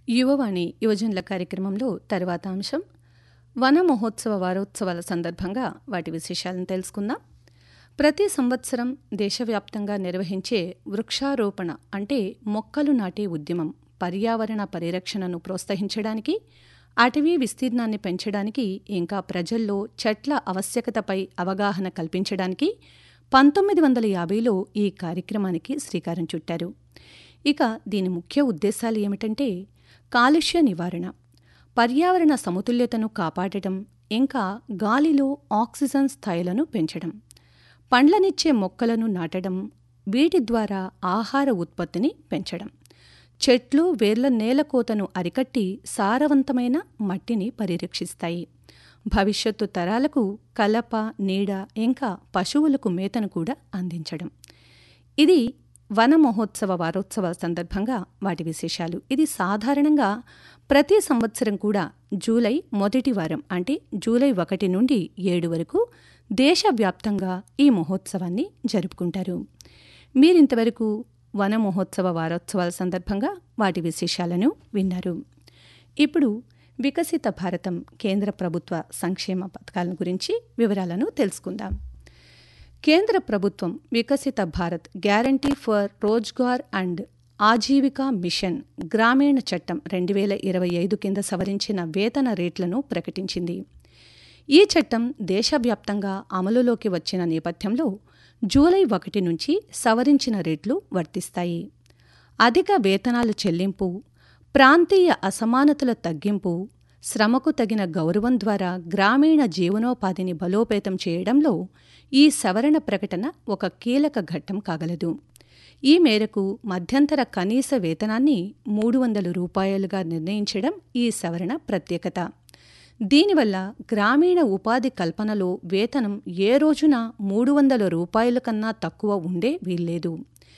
యువవాణి యువజనుల కార్యక్రమంలో తర్వాత అంశం వన మహోత్సవ వారోత్సవాల సందర్భంగా వాటి విశేషాలను తెలుసుకుందాం ప్రతి సంవత్సరం దేశవ్యాప్తంగా నిర్వహించే వృక్షారోపణ అంటే మొక్కలు నాటే ఉద్యమం పర్యావరణ పరిరక్షణను ప్రోత్సహించడానికి అటవీ విస్తీర్ణాన్ని పెంచడానికి ఇంకా ప్రజల్లో చెట్ల ఆవశ్యకతపై అవగాహన కల్పించడానికి పంతొమ్మిది వందల యాభైలో ఈ కార్యక్రమానికి శ్రీకారం చుట్టారు ఇక దీని ముఖ్య ఉద్దేశాలు ఏమిటంటే కాలుష్య నివారణ పర్యావరణ సమతుల్యతను కాపాడటం ఇంకా గాలిలో ఆక్సిజన్ స్థాయిలను పెంచడం పండ్లనిచ్చే మొక్కలను నాటడం వీటి ద్వారా ఆహార ఉత్పత్తిని పెంచడం చెట్లు వేర్ల నేలకోతను అరికట్టి సారవంతమైన మట్టిని పరిరక్షిస్తాయి భవిష్యత్తు తరాలకు కలప నీడ ఇంకా పశువులకు మేతను కూడా అందించడం ఇది వన మహోత్సవ వారోత్సవాల సందర్భంగా వాటి విశేషాలు ఇది సాధారణంగా ప్రతి సంవత్సరం కూడా జూలై మొదటి వారం అంటే జూలై ఒకటి నుండి ఏడు వరకు దేశవ్యాప్తంగా ఈ మహోత్సవాన్ని జరుపుకుంటారు మీరింతవరకు వన మహోత్సవ వారోత్సవాల సందర్భంగా వాటి విశేషాలను విన్నారు ఇప్పుడు వికసిత భారతం కేంద్ర ప్రభుత్వ సంక్షేమ పథకాల గురించి వివరాలను తెలుసుకుందాం కేంద్ర ప్రభుత్వం Viksit Bharat guarantee for Rozgar and Ajeevika mission Gramin చట్టం రెండు వేల ఇరవై ఐదు కింద సవరించిన వేతన రేట్లను ప్రకటించింది ఈ చట్టం దేశవ్యాప్తంగా అమలులోకి వచ్చిన నేపథ్యంలో జూలై ఒకటి నుంచి సవరించిన రేట్లు వర్తిస్తాయి అధిక వేతనాలు చెల్లింపు ప్రాంతీయ అసమానతల తగ్గింపు శ్రమకు తగిన గౌరవం ద్వారా గ్రామీణ జీవనోపాధిని బలోపేతం చేయడంలో ఈ సవరణ ప్రకటన ఒక కీలక ఘట్టం కాగలదు ఈ మేరకు మధ్యంతర కనీస వేతనాన్ని మూడు వందల రూపాయలుగా నిర్ణయించడం ఈ సవరణ ప్రత్యేకత దీనివల్ల గ్రామీణ ఉపాధి కల్పనలో వేతనం ఏ రోజున మూడు వందల రూపాయల కన్నా తక్కువ ఉండే వీల్లేదు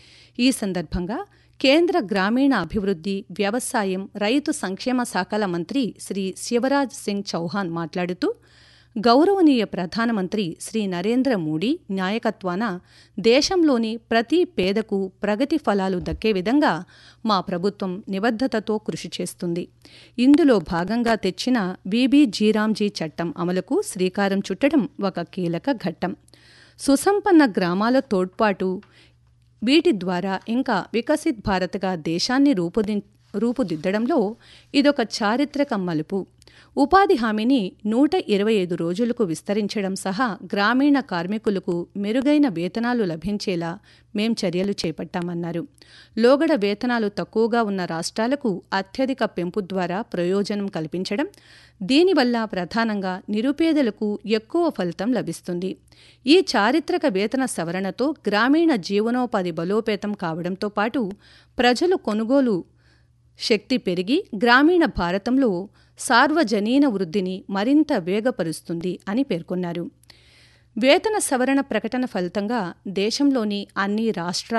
ఈ సందర్భంగా కేంద్ర గ్రామీణ అభివృద్ధి వ్యవసాయం రైతు సంక్షేమ శాఖల మంత్రి శ్రీ శివరాజ్ సింగ్ చౌహాన్ మాట్లాడుతూ గౌరవనీయ ప్రధానమంత్రి శ్రీ నరేంద్ర మోడీ నాయకత్వాన దేశంలోని ప్రతి పేదకు ప్రగతి ఫలాలు దక్కే విధంగా మా ప్రభుత్వం నిబద్ధతతో కృషి చేస్తుంది ఇందులో భాగంగా తెచ్చిన బీబీ జీరాంజీ చట్టం అమలుకు శ్రీకారం చుట్టడం ఒక కీలక ఘట్టం సుసంపన్న గ్రామాల తోడ్పాటు వీటి ద్వారా ఇంకా వికసిత్ భారత్గా దేశాన్ని రూపుది రూపుదిద్దడంలో ఇదొక చారిత్రక మలుపు ఉపాధి హామీని నూట ఇరవై ఐదు రోజులకు విస్తరించడం సహా గ్రామీణ కార్మికులకు మెరుగైన వేతనాలు లభించేలా మేం చర్యలు చేపట్టామన్నారు లోగడ వేతనాలు తక్కువగా ఉన్న రాష్ట్రాలకు అత్యధిక పెంపు ద్వారా ప్రయోజనం కల్పించడం దీనివల్ల ప్రధానంగా నిరుపేదలకు ఎక్కువ ఫలితం లభిస్తుంది ఈ చారిత్రక వేతన సవరణతో గ్రామీణ జీవనోపాధి బలోపేతం కావడంతో పాటు ప్రజలు కొనుగోలు శక్తి పెరిగి గ్రామీణ భారతంలో సార్వజనీన వృద్ధిని మరింత వేగపరుస్తుంది అని పేర్కొన్నారు వేతన సవరణ ప్రకటన ఫలితంగా దేశంలోని అన్ని రాష్ట్రాలు